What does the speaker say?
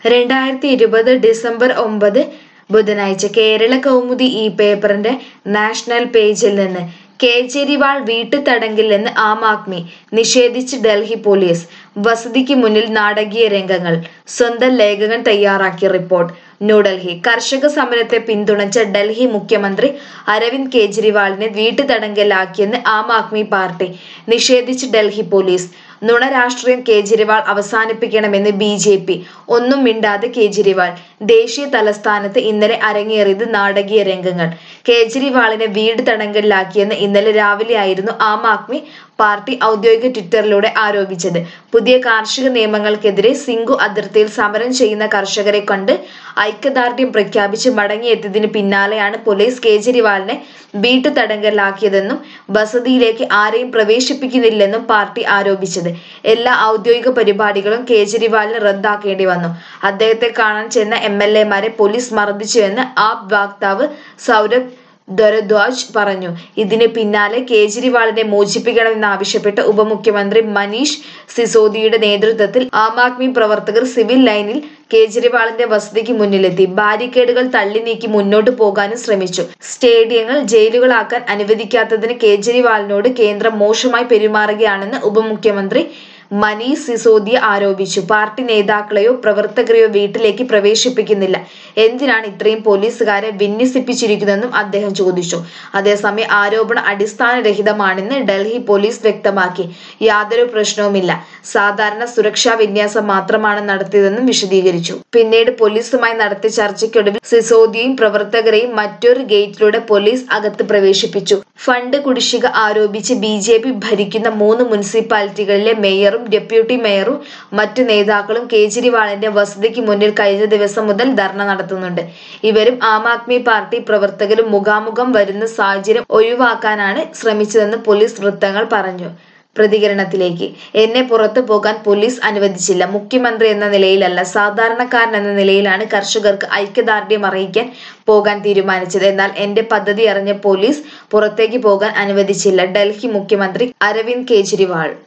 രണ്ടായിരത്തി ഇരുപത് ഡിസംബർ ഒമ്പത് ബുധനാഴ്ച കേരള കൗമുദി ഈ പേപ്പറിന്റെ നാഷണൽ പേജിൽ നിന്ന് കേജ്രിവാൾ വീട്ടുതടങ്കില്ലെന്ന് ആം ആദ്മി നിഷേധിച്ച് ഡൽഹി പോലീസ് വസതിക്ക് മുന്നിൽ നാടകീയ രംഗങ്ങൾ സ്വന്തം ലേഖകൻ തയ്യാറാക്കിയ റിപ്പോർട്ട് ന്യൂഡൽഹി കർഷക സമരത്തെ പിന്തുണച്ച ഡൽഹി മുഖ്യമന്ത്രി അരവിന്ദ് കെജ്രിവാളിനെ വീട്ടുതടങ്കലിലാക്കിയെന്ന് ആം ആദ്മി പാർട്ടി നിഷേധിച്ച് ഡൽഹി പോലീസ് നുണ രാഷ്ട്രീയം കേജ്രിവാൾ അവസാനിപ്പിക്കണമെന്ന് ബി ജെ പി ഒന്നും മിണ്ടാതെ കേജ്രിവാൾ ദേശീയ തലസ്ഥാനത്ത് ഇന്നലെ അരങ്ങേറിയത് നാടകീയ രംഗങ്ങൾ കേജ്രിവാളിനെ വീട് തടങ്കലിലാക്കിയെന്ന് ഇന്നലെ രാവിലെയായിരുന്നു ആം ആദ്മി പാർട്ടി ഔദ്യോഗിക ട്വിറ്ററിലൂടെ ആരോപിച്ചത് പുതിയ കാർഷിക നിയമങ്ങൾക്കെതിരെ സിംഗു അതിർത്തിയിൽ സമരം ചെയ്യുന്ന കർഷകരെ കണ്ട് ഐക്യദാർഢ്യം പ്രഖ്യാപിച്ച് മടങ്ങിയെത്തിയതിന് പിന്നാലെയാണ് പോലീസ് കേജ്രിവാളിനെ വീട്ടു തടങ്കലിലാക്കിയതെന്നും വസതിയിലേക്ക് ആരെയും പ്രവേശിപ്പിക്കുന്നില്ലെന്നും പാർട്ടി ആരോപിച്ചത് എല്ലാ ഔദ്യോഗിക പരിപാടികളും കേജ്രിവാളിന് റദ്ദാക്കേണ്ടി വന്നു അദ്ദേഹത്തെ കാണാൻ ചെന്ന എം എൽ എമാരെ പോലീസ് മർദ്ദിച്ചുവെന്ന് ആപ് വക്താവ് സൗരഭ് ദരദ്വാജ് പറഞ്ഞു ഇതിന് പിന്നാലെ കേജ്രിവാളിനെ മോചിപ്പിക്കണമെന്നാവശ്യപ്പെട്ട് ഉപമുഖ്യമന്ത്രി മനീഷ് സിസോദിയുടെ നേതൃത്വത്തിൽ ആം ആദ്മി പ്രവർത്തകർ സിവിൽ ലൈനിൽ കേജ്രിവാളിന്റെ വസതിക്ക് മുന്നിലെത്തി ബാരിക്കേഡുകൾ തള്ളി നീക്കി മുന്നോട്ട് പോകാനും ശ്രമിച്ചു സ്റ്റേഡിയങ്ങൾ ജയിലുകളാക്കാൻ അനുവദിക്കാത്തതിന് കേജ്രിവാളിനോട് കേന്ദ്രം മോശമായി പെരുമാറുകയാണെന്ന് ഉപമുഖ്യമന്ത്രി മനീഷ് സിസോദിയ ആരോപിച്ചു പാർട്ടി നേതാക്കളെയോ പ്രവർത്തകരെയോ വീട്ടിലേക്ക് പ്രവേശിപ്പിക്കുന്നില്ല എന്തിനാണ് ഇത്രയും പോലീസുകാരെ വിന്യസിപ്പിച്ചിരിക്കുന്നതെന്നും അദ്ദേഹം ചോദിച്ചു അതേസമയം ആരോപണം അടിസ്ഥാനരഹിതമാണെന്ന് ഡൽഹി പോലീസ് വ്യക്തമാക്കി യാതൊരു പ്രശ്നവുമില്ല സാധാരണ സുരക്ഷാ വിന്യാസം മാത്രമാണ് നടത്തിയതെന്നും വിശദീകരിച്ചു പിന്നീട് പോലീസുമായി നടത്തിയ ചർച്ചയ്ക്കൊടുവിൽ സിസോദിയയും പ്രവർത്തകരെയും മറ്റൊരു ഗേറ്റിലൂടെ പോലീസ് അകത്ത് പ്രവേശിപ്പിച്ചു ഫണ്ട് കുടിശ്ശിക ആരോപിച്ച് ബി ജെ പി ഭരിക്കുന്ന മൂന്ന് മുനിസിപ്പാലിറ്റികളിലെ മേയറും ഡെപ്യൂട്ടി മേയറും മറ്റു നേതാക്കളും കേജ്രിവാളിന്റെ വസതിക്ക് മുന്നിൽ കഴിഞ്ഞ ദിവസം മുതൽ ധർണ നടത്തുന്നുണ്ട് ഇവരും ആം ആദ്മി പാർട്ടി പ്രവർത്തകരും മുഖാമുഖം വരുന്ന സാഹചര്യം ഒഴിവാക്കാനാണ് ശ്രമിച്ചതെന്ന് പോലീസ് വൃത്തങ്ങൾ പറഞ്ഞു പ്രതികരണത്തിലേക്ക് എന്നെ പുറത്തു പോകാൻ പോലീസ് അനുവദിച്ചില്ല മുഖ്യമന്ത്രി എന്ന നിലയിലല്ല സാധാരണക്കാരൻ എന്ന നിലയിലാണ് കർഷകർക്ക് ഐക്യദാർഢ്യം അറിയിക്കാൻ പോകാൻ തീരുമാനിച്ചത് എന്നാൽ എന്റെ പദ്ധതി അറിഞ്ഞ പോലീസ് പുറത്തേക്ക് പോകാൻ അനുവദിച്ചില്ല ഡൽഹി മുഖ്യമന്ത്രി അരവിന്ദ് കെജ്രിവാൾ